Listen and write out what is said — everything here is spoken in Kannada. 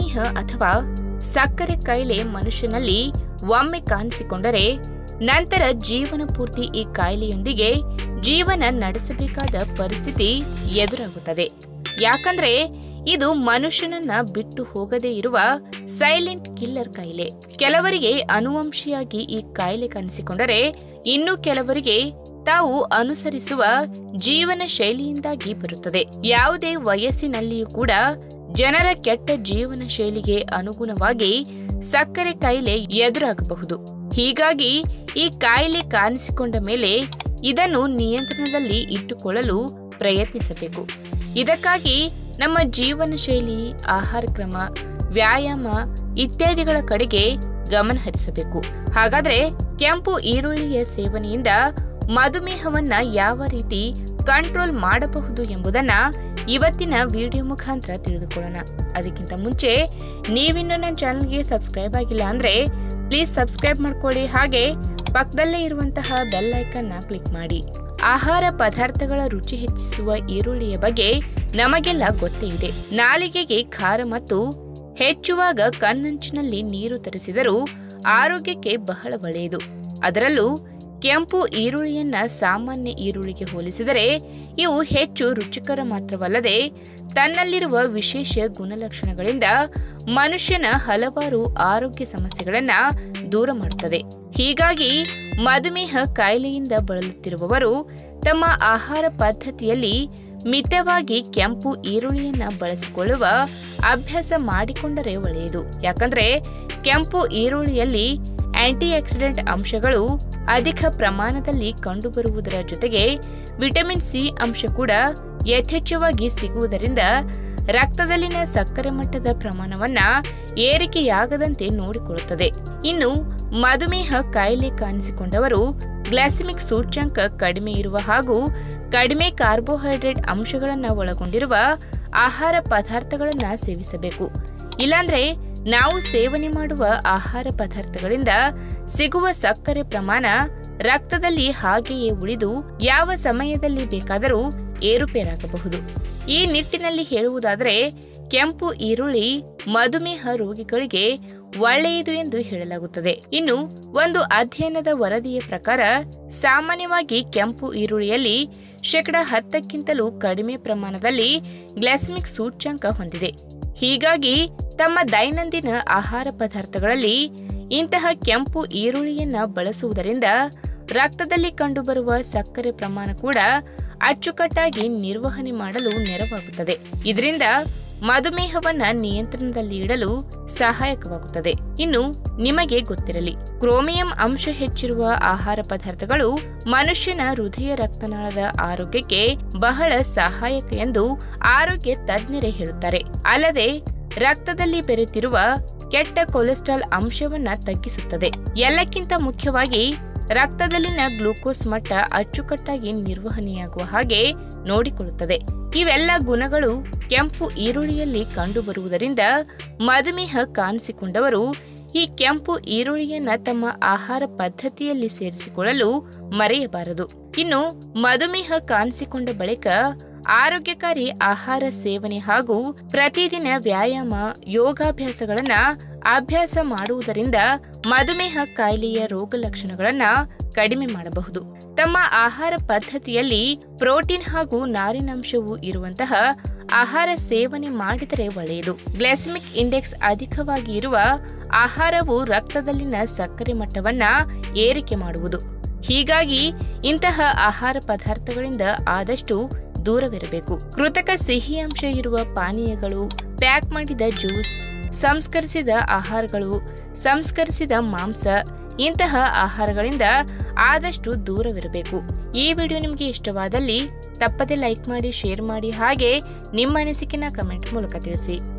ಮಧುಮೇಹ ಅಥವಾ ಸಕ್ಕರೆ ಕಾಯಿಲೆ ಮನುಷ್ಯನಲ್ಲಿ ಒಮ್ಮೆ ಕಾಣಿಸಿಕೊಂಡರೆ ನಂತರ ಜೀವನ ಪೂರ್ತಿ ಈ ಕಾಯಿಲೆಯೊಂದಿಗೆ ಜೀವನ ನಡೆಸಬೇಕಾದ ಪರಿಸ್ಥಿತಿ ಎದುರಾಗುತ್ತದೆ ಯಾಕಂದ್ರೆ ಇದು ಮನುಷ್ಯನನ್ನ ಬಿಟ್ಟು ಹೋಗದೇ ಇರುವ ಸೈಲೆಂಟ್ ಕಿಲ್ಲರ್ ಕಾಯಿಲೆ ಕೆಲವರಿಗೆ ಅನುವಂಶಿಯಾಗಿ ಈ ಕಾಯಿಲೆ ಕಾಣಿಸಿಕೊಂಡರೆ ಇನ್ನು ಕೆಲವರಿಗೆ ತಾವು ಅನುಸರಿಸುವ ಜೀವನ ಶೈಲಿಯಿಂದಾಗಿ ಬರುತ್ತದೆ ಯಾವುದೇ ವಯಸ್ಸಿನಲ್ಲಿಯೂ ಕೂಡ ಜನರ ಕೆಟ್ಟ ಜೀವನ ಶೈಲಿಗೆ ಅನುಗುಣವಾಗಿ ಸಕ್ಕರೆ ಕಾಯಿಲೆ ಎದುರಾಗಬಹುದು ಹೀಗಾಗಿ ಈ ಕಾಯಿಲೆ ಕಾಣಿಸಿಕೊಂಡ ಮೇಲೆ ಇದನ್ನು ನಿಯಂತ್ರಣದಲ್ಲಿ ಇಟ್ಟುಕೊಳ್ಳಲು ಪ್ರಯತ್ನಿಸಬೇಕು ಇದಕ್ಕಾಗಿ ನಮ್ಮ ಜೀವನ ಶೈಲಿ ಆಹಾರ ಕ್ರಮ ವ್ಯಾಯಾಮ ಇತ್ಯಾದಿಗಳ ಕಡೆಗೆ ಗಮನ ಹರಿಸಬೇಕು ಹಾಗಾದ್ರೆ ಕೆಂಪು ಈರುಳ್ಳಿಯ ಸೇವನೆಯಿಂದ ಮಧುಮೇಹವನ್ನ ಯಾವ ರೀತಿ ಕಂಟ್ರೋಲ್ ಮಾಡಬಹುದು ಎಂಬುದನ್ನ ಇವತ್ತಿನ ವಿಡಿಯೋ ಮುಖಾಂತರ ತಿಳಿದುಕೊಳ್ಳೋಣ ಅದಕ್ಕಿಂತ ಮುಂಚೆ ನೀವಿನ್ನು ನನ್ನ ಚಾನಲ್ಗೆ ಸಬ್ಸ್ಕ್ರೈಬ್ ಆಗಿಲ್ಲ ಅಂದ್ರೆ ಪ್ಲೀಸ್ ಸಬ್ಸ್ಕ್ರೈಬ್ ಮಾಡ್ಕೊಳ್ಳಿ ಹಾಗೆ ಪಕ್ಕದಲ್ಲೇ ಇರುವಂತಹ ಬೆಲ್ ಐಕನ್ನ ಕ್ಲಿಕ್ ಮಾಡಿ ಆಹಾರ ಪದಾರ್ಥಗಳ ರುಚಿ ಹೆಚ್ಚಿಸುವ ಈರುಳ್ಳಿಯ ಬಗ್ಗೆ ನಮಗೆಲ್ಲ ಗೊತ್ತೇ ಇದೆ ನಾಲಿಗೆಗೆ ಖಾರ ಮತ್ತು ಹೆಚ್ಚುವಾಗ ಕಣ್ಣಂಚಿನಲ್ಲಿ ನೀರು ತರಿಸಿದರೂ ಆರೋಗ್ಯಕ್ಕೆ ಬಹಳ ಒಳ್ಳೆಯದು ಅದರಲ್ಲೂ ಕೆಂಪು ಈರುಳ್ಳಿಯನ್ನ ಸಾಮಾನ್ಯ ಈರುಳ್ಳಿಗೆ ಹೋಲಿಸಿದರೆ ಇವು ಹೆಚ್ಚು ರುಚಿಕರ ಮಾತ್ರವಲ್ಲದೆ ತನ್ನಲ್ಲಿರುವ ವಿಶೇಷ ಗುಣಲಕ್ಷಣಗಳಿಂದ ಮನುಷ್ಯನ ಹಲವಾರು ಆರೋಗ್ಯ ಸಮಸ್ಯೆಗಳನ್ನ ದೂರ ಮಾಡುತ್ತದೆ ಹೀಗಾಗಿ ಮಧುಮೇಹ ಕಾಯಿಲೆಯಿಂದ ಬಳಲುತ್ತಿರುವವರು ತಮ್ಮ ಆಹಾರ ಪದ್ಧತಿಯಲ್ಲಿ ಮಿತವಾಗಿ ಕೆಂಪು ಈರುಳ್ಳಿಯನ್ನ ಬಳಸಿಕೊಳ್ಳುವ ಅಭ್ಯಾಸ ಮಾಡಿಕೊಂಡರೆ ಒಳ್ಳೆಯದು ಯಾಕಂದ್ರೆ ಕೆಂಪು ಈರುಳ್ಳಿಯಲ್ಲಿ ಆಂಟಿ ಆಕ್ಸಿಡೆಂಟ್ ಅಂಶಗಳು ಅಧಿಕ ಪ್ರಮಾಣದಲ್ಲಿ ಕಂಡುಬರುವುದರ ಜೊತೆಗೆ ವಿಟಮಿನ್ ಸಿ ಅಂಶ ಕೂಡ ಯಥೇಚ್ಛವಾಗಿ ಸಿಗುವುದರಿಂದ ರಕ್ತದಲ್ಲಿನ ಸಕ್ಕರೆ ಮಟ್ಟದ ಪ್ರಮಾಣವನ್ನ ಏರಿಕೆಯಾಗದಂತೆ ನೋಡಿಕೊಳ್ಳುತ್ತದೆ ಇನ್ನು ಮಧುಮೇಹ ಕಾಯಿಲೆ ಕಾಣಿಸಿಕೊಂಡವರು ಗ್ಲಾಸಿಮಿಕ್ ಸೂಚ್ಯಂಕ ಕಡಿಮೆ ಇರುವ ಹಾಗೂ ಕಡಿಮೆ ಕಾರ್ಬೋಹೈಡ್ರೇಟ್ ಅಂಶಗಳನ್ನು ಒಳಗೊಂಡಿರುವ ಆಹಾರ ಪದಾರ್ಥಗಳನ್ನ ಸೇವಿಸಬೇಕು ಇಲ್ಲಾಂದ್ರೆ ನಾವು ಸೇವನೆ ಮಾಡುವ ಆಹಾರ ಪದಾರ್ಥಗಳಿಂದ ಸಿಗುವ ಸಕ್ಕರೆ ಪ್ರಮಾಣ ರಕ್ತದಲ್ಲಿ ಹಾಗೆಯೇ ಉಳಿದು ಯಾವ ಸಮಯದಲ್ಲಿ ಬೇಕಾದರೂ ಏರುಪೇರಾಗಬಹುದು ಈ ನಿಟ್ಟಿನಲ್ಲಿ ಹೇಳುವುದಾದರೆ ಕೆಂಪು ಈರುಳ್ಳಿ ಮಧುಮೇಹ ರೋಗಿಗಳಿಗೆ ಒಳ್ಳೆಯದು ಎಂದು ಹೇಳಲಾಗುತ್ತದೆ ಇನ್ನು ಒಂದು ಅಧ್ಯಯನದ ವರದಿಯ ಪ್ರಕಾರ ಸಾಮಾನ್ಯವಾಗಿ ಕೆಂಪು ಈರುಳ್ಳಿಯಲ್ಲಿ ಶೇಕಡ ಹತ್ತಕ್ಕಿಂತಲೂ ಕಡಿಮೆ ಪ್ರಮಾಣದಲ್ಲಿ ಗ್ಲಾಸಿಮಿಕ್ ಸೂಚ್ಯಂಕ ಹೊಂದಿದೆ ಹೀಗಾಗಿ ತಮ್ಮ ದೈನಂದಿನ ಆಹಾರ ಪದಾರ್ಥಗಳಲ್ಲಿ ಇಂತಹ ಕೆಂಪು ಈರುಳ್ಳಿಯನ್ನ ಬಳಸುವುದರಿಂದ ರಕ್ತದಲ್ಲಿ ಕಂಡುಬರುವ ಸಕ್ಕರೆ ಪ್ರಮಾಣ ಕೂಡ ಅಚ್ಚುಕಟ್ಟಾಗಿ ನಿರ್ವಹಣೆ ಮಾಡಲು ನೆರವಾಗುತ್ತದೆ ಇದರಿಂದ ಮಧುಮೇಹವನ್ನ ನಿಯಂತ್ರಣದಲ್ಲಿ ಇಡಲು ಸಹಾಯಕವಾಗುತ್ತದೆ ಇನ್ನು ನಿಮಗೆ ಗೊತ್ತಿರಲಿ ಕ್ರೋಮಿಯಂ ಅಂಶ ಹೆಚ್ಚಿರುವ ಆಹಾರ ಪದಾರ್ಥಗಳು ಮನುಷ್ಯನ ಹೃದಯ ರಕ್ತನಾಳದ ಆರೋಗ್ಯಕ್ಕೆ ಬಹಳ ಸಹಾಯಕ ಎಂದು ಆರೋಗ್ಯ ತಜ್ಞರೇ ಹೇಳುತ್ತಾರೆ ಅಲ್ಲದೆ ರಕ್ತದಲ್ಲಿ ಬೆರೆತಿರುವ ಕೆಟ್ಟ ಕೊಲೆಸ್ಟ್ರಾಲ್ ಅಂಶವನ್ನ ತಗ್ಗಿಸುತ್ತದೆ ಎಲ್ಲಕ್ಕಿಂತ ಮುಖ್ಯವಾಗಿ ರಕ್ತದಲ್ಲಿನ ಗ್ಲೂಕೋಸ್ ಮಟ್ಟ ಅಚ್ಚುಕಟ್ಟಾಗಿ ನಿರ್ವಹಣೆಯಾಗುವ ಹಾಗೆ ನೋಡಿಕೊಳ್ಳುತ್ತದೆ ಇವೆಲ್ಲ ಗುಣಗಳು ಕೆಂಪು ಈರುಳ್ಳಿಯಲ್ಲಿ ಕಂಡುಬರುವುದರಿಂದ ಮಧುಮೇಹ ಕಾಣಿಸಿಕೊಂಡವರು ಈ ಕೆಂಪು ಈರುಳ್ಳಿಯನ್ನ ತಮ್ಮ ಆಹಾರ ಪದ್ಧತಿಯಲ್ಲಿ ಸೇರಿಸಿಕೊಳ್ಳಲು ಮರೆಯಬಾರದು ಇನ್ನು ಮಧುಮೇಹ ಕಾಣಿಸಿಕೊಂಡ ಬಳಿಕ ಆರೋಗ್ಯಕಾರಿ ಆಹಾರ ಸೇವನೆ ಹಾಗೂ ಪ್ರತಿದಿನ ವ್ಯಾಯಾಮ ಯೋಗಾಭ್ಯಾಸಗಳನ್ನ ಅಭ್ಯಾಸ ಮಾಡುವುದರಿಂದ ಮಧುಮೇಹ ಕಾಯಿಲೆಯ ರೋಗ ಲಕ್ಷಣಗಳನ್ನ ಕಡಿಮೆ ಮಾಡಬಹುದು ತಮ್ಮ ಆಹಾರ ಪದ್ಧತಿಯಲ್ಲಿ ಪ್ರೋಟೀನ್ ಹಾಗೂ ನಾರಿನಾಂಶವು ಇರುವಂತಹ ಆಹಾರ ಸೇವನೆ ಮಾಡಿದರೆ ಒಳ್ಳೆಯದು ಗ್ಲೈಸಮಿಕ್ ಇಂಡೆಕ್ಸ್ ಅಧಿಕವಾಗಿ ಇರುವ ಆಹಾರವು ರಕ್ತದಲ್ಲಿನ ಸಕ್ಕರೆ ಮಟ್ಟವನ್ನ ಏರಿಕೆ ಮಾಡುವುದು ಹೀಗಾಗಿ ಇಂತಹ ಆಹಾರ ಪದಾರ್ಥಗಳಿಂದ ಆದಷ್ಟು ದೂರವಿರಬೇಕು ಕೃತಕ ಸಿಹಿ ಅಂಶ ಇರುವ ಪಾನೀಯಗಳು ಪ್ಯಾಕ್ ಮಾಡಿದ ಜ್ಯೂಸ್ ಸಂಸ್ಕರಿಸಿದ ಆಹಾರಗಳು ಸಂಸ್ಕರಿಸಿದ ಮಾಂಸ ಇಂತಹ ಆಹಾರಗಳಿಂದ ಆದಷ್ಟು ದೂರವಿರಬೇಕು ಈ ವಿಡಿಯೋ ನಿಮಗೆ ಇಷ್ಟವಾದಲ್ಲಿ ತಪ್ಪದೆ ಲೈಕ್ ಮಾಡಿ ಶೇರ್ ಮಾಡಿ ಹಾಗೆ ನಿಮ್ಮ ಅನಿಸಿಕೆನ ಕಮೆಂಟ್ ಮೂಲಕ ತಿಳಿಸಿ